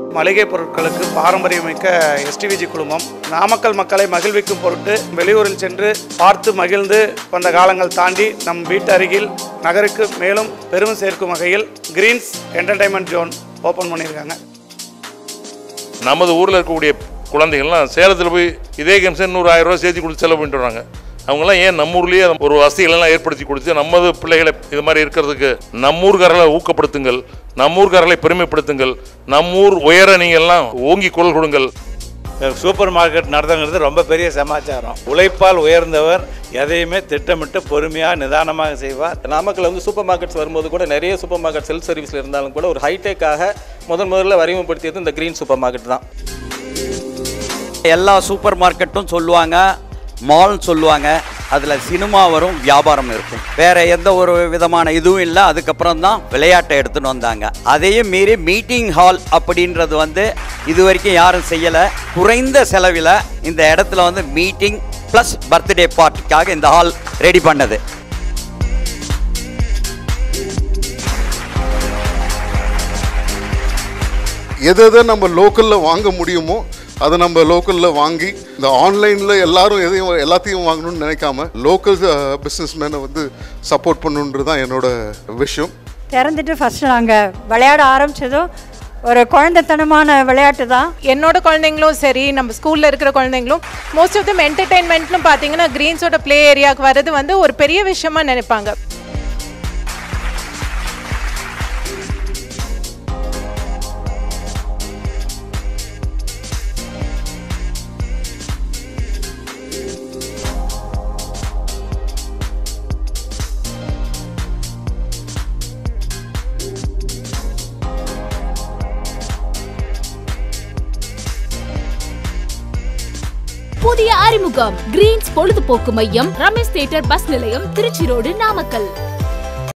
மளிகை பொருட்களுக்கு பாரம்பரியமிக்க எஸ்டிவிஜி குழுமம் நாமக்கல் மக்களை மகிழ்விக்கும் பொருட்டு வெளியூரில் சென்று பார்த்து மகிழ்ந்து வந்த காலங்கள் தாண்டி நம் வீட்டு அருகில் நகருக்கு மேலும் பெருமை சேர்க்கும் வகையில் கிரீன்ஸ் என்டர்டைன்மெண்ட் ஜோன் ஓப்பன் பண்ணியிருக்காங்க நமது ஊரில் இருக்கக்கூடிய குழந்தைகள்லாம் சேலத்தில் போய் இதே கேம்ஸ் நூறு ஆயிரம் ரூபாய் சேர்த்து கொடுத்து செலவு பண்ணிட்டு வராங்க அவங்கெல்லாம் ஏன் நம்ம ஊர்லேயே ஒரு வசதிகளெல்லாம் ஏற்படுத்தி கொடுத்து நமது பிள்ளைகளை இது மாதிரி இருக்கிறதுக்கு நம்மூர்காரர்களை ஊக்கப்படுத்துங்கள் நம்மூர்காரர்களை பெருமைப்படுத்துங்கள் நம்மூர் உயர நீங்கள்லாம் ஓங்கி குரல் கொடுங்கள் சூப்பர் மார்க்கெட் நடத்துங்கிறது ரொம்ப பெரிய சமாச்சாரம் உழைப்பால் உயர்ந்தவர் எதையுமே திட்டமிட்டு பொறுமையாக நிதானமாக செய்வார் நாமக்கல் வந்து சூப்பர் மார்க்கெட்ஸ் வரும்போது கூட நிறைய சூப்பர் மார்க்கெட் செல்ஃப் சர்வீஸில் இருந்தாலும் கூட ஒரு ஹைடெக்காக முதன் முதல்ல அறிமுகப்படுத்தியது இந்த க்ரீன் சூப்பர் மார்க்கெட் தான் எல்லா சூப்பர் மார்க்கெட்டும் சொல்லுவாங்க மால் சொல்லுவாங்க அதில் சினிமா வரும் வியாபாரம் இருக்கும் வேற எந்த ஒரு விதமான இதுவும் இல்லை அதுக்கப்புறம் தான் விளையாட்டை எடுத்துன்னு வந்தாங்க அதையும் மீறி மீட்டிங் ஹால் அப்படின்றது வந்து இது வரைக்கும் யாரும் செய்யலை குறைந்த செலவில் இந்த இடத்துல வந்து மீட்டிங் ப்ளஸ் பர்த்டே பார்ட்டிக்காக இந்த ஹால் ரெடி பண்ணது எதை எதை நம்ம லோக்கலில் வாங்க முடியுமோ அதை நம்ம லோக்கலில் வாங்கி இந்த ஆன்லைனில் எல்லாரும் எதையும் எல்லாத்தையும் வாங்கணும்னு நினைக்காம லோக்கல் பிஸ்னஸ் மேனை வந்து சப்போர்ட் பண்ணணுன்றது தான் என்னோட விஷயம் திறந்துட்டு ஃபஸ்ட்டு நாங்கள் விளையாட ஆரம்பித்ததும் ஒரு குழந்தைத்தனமான விளையாட்டு தான் என்னோட குழந்தைங்களும் சரி நம்ம ஸ்கூலில் இருக்கிற குழந்தைங்களும் மோஸ்ட் ஆஃப் தம் என்டர்டெயின்மெண்ட்னு பார்த்தீங்கன்னா க்ரீன்ஸோட ப்ளே ஏரியாவுக்கு வர்றது வந்து ஒரு பெரிய விஷயமா நினைப்பாங்க புதிய அறிமுகம் கிரீன்ஸ் பொழுதுபோக்கு மையம் ரமேஷ் தியேட்டர் பஸ் நிலையம் திருச்சி ரோடு நாமக்கல்